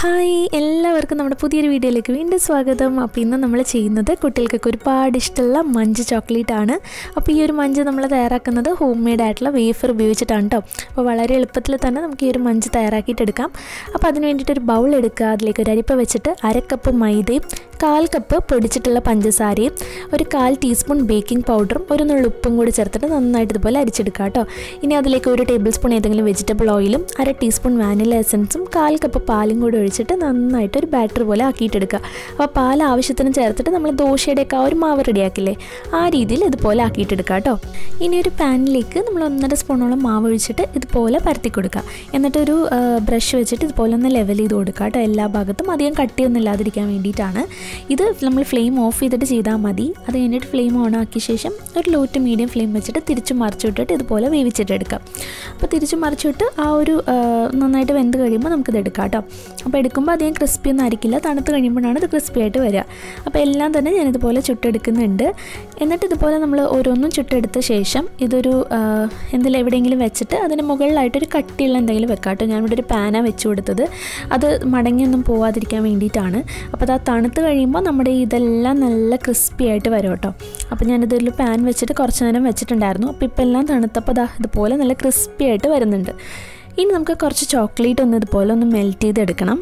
hi എല്ലാവർക്കും നമ്മുടെ പുതിയൊരു വീഡിയോയിലേക്ക് വീണ്ടും സ്വാഗതം അപ്പോൾ ഇന്ന് നമ്മൾ ചെയ്യുന്നത് കുട്ടികൾക്കൊക്കെ ഒരുപാട് ഇഷ്ടമുള്ള മഞ്ച് ചോക്ലേറ്റ് ആണ് അപ്പോൾ ഈ ഒരു മഞ്ച് നമ്മൾ തയ്യാറാക്കുന്നത് ഹോം മെയ്ഡ് ആയിട്ടുള്ള വേഫർ ഉപയോഗിച്ചിട്ടാണ് കേട്ടോ അപ്പോൾ വളരെ എളുപ്പത്തിൽ തന്നെ നമുക്ക് ഈ ഒരു മഞ്ച് തയ്യാറാക്കിയിട്ട് എടുക്കാം അപ്പോൾ അതിന് വേണ്ടിയിട്ട് ഒരു ബൗൾ എടുക്കുക അതിലേക്ക് ഒരു അരിപ്പ വെച്ചിട്ട് അരക്കപ്പ് മൈദയും കാൽ കപ്പ് പൊടിച്ചിട്ടുള്ള പഞ്ചസാരയും ഒരു കാൽ ടീസ്പൂൺ ബേക്കിംഗ് പൗഡറും ഒരു നുള്ളു ഉപ്പും കൂടി ചേർത്തിട്ട് നന്നായിട്ട് ഇതുപോലെ അരിച്ചെടുക്കുക കേട്ടോ ഇനി അതിലേക്ക് ഒരു ടേബിൾ സ്പൂൺ ഏതെങ്കിലും വെജിറ്റബിൾ ഓയിലും അര ടീസ്പൂൺ വാനില എസൻസും കാൽ കപ്പ് പാലും കൂടി ഒഴിച്ചിട്ട് നന്നായിട്ട് ഒരു ബാറ്റർ പോലെ ആക്കിയിട്ടെടുക്കുക അപ്പോൾ പാൽ ആവശ്യത്തിന് ചേർത്തിട്ട് നമ്മൾ ദോശയുടെയൊക്കെ ആ ഒരു മാവ് റെഡിയാക്കില്ലേ ആ രീതിയിൽ ഇതുപോലെ ആക്കിയിട്ടെടുക്കുക കേട്ടോ ഇനി ഒരു പാനിലേക്ക് നമ്മൾ ഒന്നര സ്പൂണോളം മാവ് ഒഴിച്ചിട്ട് ഇതുപോലെ പരത്തി കൊടുക്കുക എന്നിട്ടൊരു ബ്രഷ് വെച്ചിട്ട് ഇതുപോലെ ഒന്ന് ലെവൽ ചെയ്ത് കൊടുക്കുക കേട്ടോ എല്ലാ ഭാഗത്തും അധികം കട്ടിയൊന്നും ഇല്ലാതിരിക്കാൻ വേണ്ടിയിട്ടാണ് ഇത് നമ്മൾ ഫ്ലെയിം ഓഫ് ചെയ്തിട്ട് ചെയ്താൽ മതി അത് കഴിഞ്ഞിട്ട് ഫ്ലെയിം ഓൺ ആക്കിയ ശേഷം ഒരു ലോ ടു മീഡിയം ഫ്ലെയിം വെച്ചിട്ട് തിരിച്ച് മറിച്ചു വിട്ടിട്ട് ഇതുപോലെ വേവിച്ചിട്ട് എടുക്കാം അപ്പോൾ തിരിച്ച് മറിച്ചിട്ട് ആ ഒരു ആ, നന്നായിട്ട് വെന്ത് കഴിയുമ്പോൾ നമുക്കിത് എടുക്കാം കേട്ടോ അപ്പോൾ എടുക്കുമ്പോൾ അധികം ക്രിസ്പി ഒന്നും ആയിരിക്കില്ല തണുത്ത് കഴിയുമ്പോഴാണ് ഇത് ക്രിസ്പി ആയിട്ട് വരിക അപ്പോൾ എല്ലാം തന്നെ ഞാനിതുപോലെ ചുട്ടെടുക്കുന്നുണ്ട് എന്നിട്ട് ഇതുപോലെ നമ്മൾ ഓരോന്നും ചുട്ടെടുത്ത ശേഷം ഇതൊരു ആ, എന്തിൽ എവിടെയെങ്കിലും വെച്ചിട്ട് അതിന് മുകളിലായിട്ടൊരു കട്ടിയുള്ള എന്തെങ്കിലും വെക്കാം കേട്ടോ ഞാനിവിടെ ഒരു പാന വെച്ച് കൊടുത്തത് അത് മടങ്ങിയൊന്നും പോവാതിരിക്കാൻ വേണ്ടിയിട്ടാണ് അപ്പോൾ അത് ആ തണുത്ത് കഴിയുമ്പോൾ നമ്മുടെ ഇതെല്ലാം നല്ല ക്രിസ്പി ആയിട്ട് വരും കേട്ടോ അപ്പോൾ ഞാനിതൊരു പാൻ വെച്ചിട്ട് കുറച്ച് നേരം വെച്ചിട്ടുണ്ടായിരുന്നു അപ്പോൾ ഇപ്പോൾ എല്ലാം തണുത്തപ്പോൾ ദാ ഇതുപോലെ നല്ല ക്രിസ്പി ആയിട്ട് വരുന്നുണ്ട് ഇനി നമുക്ക് കുറച്ച് ചോക്ലേറ്റ് ഒന്ന് ഇതുപോലെ ഒന്ന് മെൽറ്റ് ചെയ്തെടുക്കണം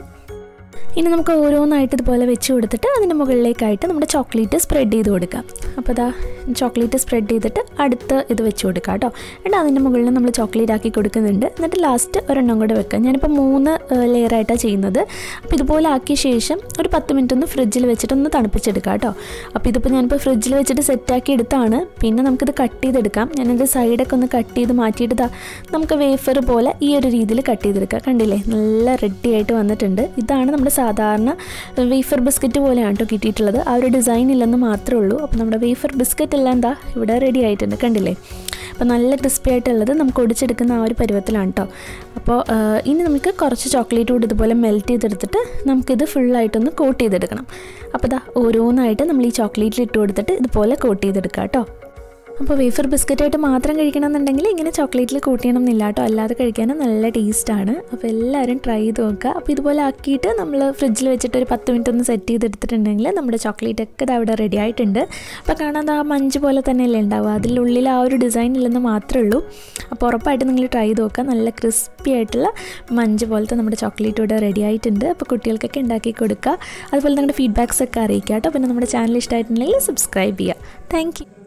ഇനി നമുക്ക് ഓരോന്നായിട്ട് ഇതുപോലെ വെച്ച് കൊടുത്തിട്ട് അതിൻ്റെ മുകളിലേക്കായിട്ട് നമ്മുടെ ചോക്ലേറ്റ് സ്പ്രെഡ് ചെയ്ത് കൊടുക്കാം അപ്പോൾ അതാ ചോക്ലേറ്റ് സ്പ്രെഡ് ചെയ്തിട്ട് അടുത്ത് ഇത് വെച്ച് കൊടുക്കാം കേട്ടോ എന്നിട്ട് അതിൻ്റെ മുകളിൽ നമ്മൾ ചോക്ലേറ്റ് ആക്കി കൊടുക്കുന്നുണ്ട് എന്നിട്ട് ലാസ്റ്റ് ഒരെണ്ണം കൂടെ വെക്കാം ഞാനിപ്പോൾ മൂന്ന് ലെയറായിട്ടാണ് ചെയ്യുന്നത് അപ്പോൾ ഇതുപോലെ ആക്കിയ ശേഷം ഒരു പത്ത് മിനിറ്റ് ഒന്ന് ഫ്രിഡ്ജിൽ വെച്ചിട്ട് ഒന്ന് തണുപ്പിച്ചെടുക്കാം കേട്ടോ അപ്പോൾ ഇതിപ്പോൾ ഞാനിപ്പോൾ ഫ്രിഡ്ജിൽ വെച്ചിട്ട് സെറ്റാക്കി എടുത്താണ് പിന്നെ നമുക്കിത് കട്ട് ചെയ്തെടുക്കാം ഞാനിത് സൈഡൊക്കെ ഒന്ന് കട്ട് ചെയ്ത് മാറ്റിയിട്ട് ദാ നമുക്ക് വേഫർ പോലെ ഈ ഒരു രീതിയിൽ കട്ട് ചെയ്തെടുക്കാം കണ്ടില്ലേ നല്ല റെഡി ആയിട്ട് വന്നിട്ടുണ്ട് ഇതാണ് നമ്മുടെ സാധാരണ വേഫർ ബിസ്ക്കറ്റ് പോലെയാണ് കേട്ടോ കിട്ടിയിട്ടുള്ളത് ആ ഒരു ഡിസൈൻ ഇല്ലെന്ന് മാത്രമേ ഉള്ളൂ അപ്പോൾ നമ്മുടെ വേഫർ ബിസ്ക്കറ്റ് എല്ലാം എന്താ ഇവിടെ റെഡി ആയിട്ടുണ്ട് കണ്ടില്ലേ അപ്പോൾ നല്ല ക്രിസ്പി ആയിട്ടുള്ളത് നമുക്ക് ഒടിച്ചെടുക്കുന്ന ആ ഒരു പരുവത്തിലാണ് കേട്ടോ അപ്പോൾ ആ, ഇനി നമുക്ക് കുറച്ച് ചോക്ലേറ്റ് കൂടി ഇതുപോലെ മെൽറ്റ് ചെയ്തെടുത്തിട്ട് നമുക്കിത് ഫുള്ളായിട്ടൊന്ന് കോട്ട് ചെയ്തെടുക്കണം അപ്പോൾ ഇതാ ഓരോന്നായിട്ട് നമ്മൾ ഈ ചോക്ലേറ്റിൽ ഇട്ട് കൊടുത്തിട്ട് ഇതുപോലെ കോട്ട് ചെയ്തെടുക്കാം കേട്ടോ അപ്പോൾ വേഫർ ബിസ്ക്കറ്റായിട്ട് മാത്രം കഴിക്കണമെന്നുണ്ടെങ്കിൽ ഇങ്ങനെ ചോക്ലേറ്റിൽ കൂട്ടിയണം എന്നില്ല കേട്ടോ അല്ലാതെ കഴിക്കാനും നല്ല ടേസ്റ്റാണ് അപ്പോൾ എല്ലാവരും ട്രൈ ചെയ്ത് നോക്കുക അപ്പോൾ ഇതുപോലെ ആക്കിയിട്ട് നമ്മൾ ഫ്രിഡ്ജിൽ വെച്ചിട്ട് ഒരു പത്ത് മിനിറ്റ് ഒന്ന് സെറ്റ് ചെയ്തെടുത്തിട്ടുണ്ടെങ്കിൽ നമ്മുടെ ചോക്ലേറ്റ് ഒക്കെ ഇത് അവിടെ റെഡി ആയിട്ടുണ്ട് അപ്പോൾ കാണാൻ ആ മഞ്ച് പോലെ തന്നെയല്ലേ ഉണ്ടാവുക അതിലുള്ളിൽ ആ ഒരു ഡിസൈൻ ഇല്ലെന്ന് മാത്രമേ ഉള്ളൂ അപ്പോൾ ഉറപ്പായിട്ട് നിങ്ങൾ ട്രൈ ചെയ്ത് നോക്കുക നല്ല ക്രിസ്പി ആയിട്ടുള്ള മഞ്ച് പോലത്തെ നമ്മുടെ ചോക്ലേറ്റ് ഇവിടെ റെഡി ആയിട്ടുണ്ട് അപ്പോൾ കുട്ടികൾക്കൊക്കെ ഉണ്ടാക്കി കൊടുക്കുക അതുപോലെ നിങ്ങളുടെ ഫീഡ്ബാക്സ് ഒക്കെ അറിയിക്കുക കേട്ടോ പിന്നെ നമ്മുടെ ചാനൽ ഇഷ്ടമായിട്ടുണ്ടെങ്കിൽ സബ്സ്ക്രൈബ് ചെയ്യുക താങ്ക് യു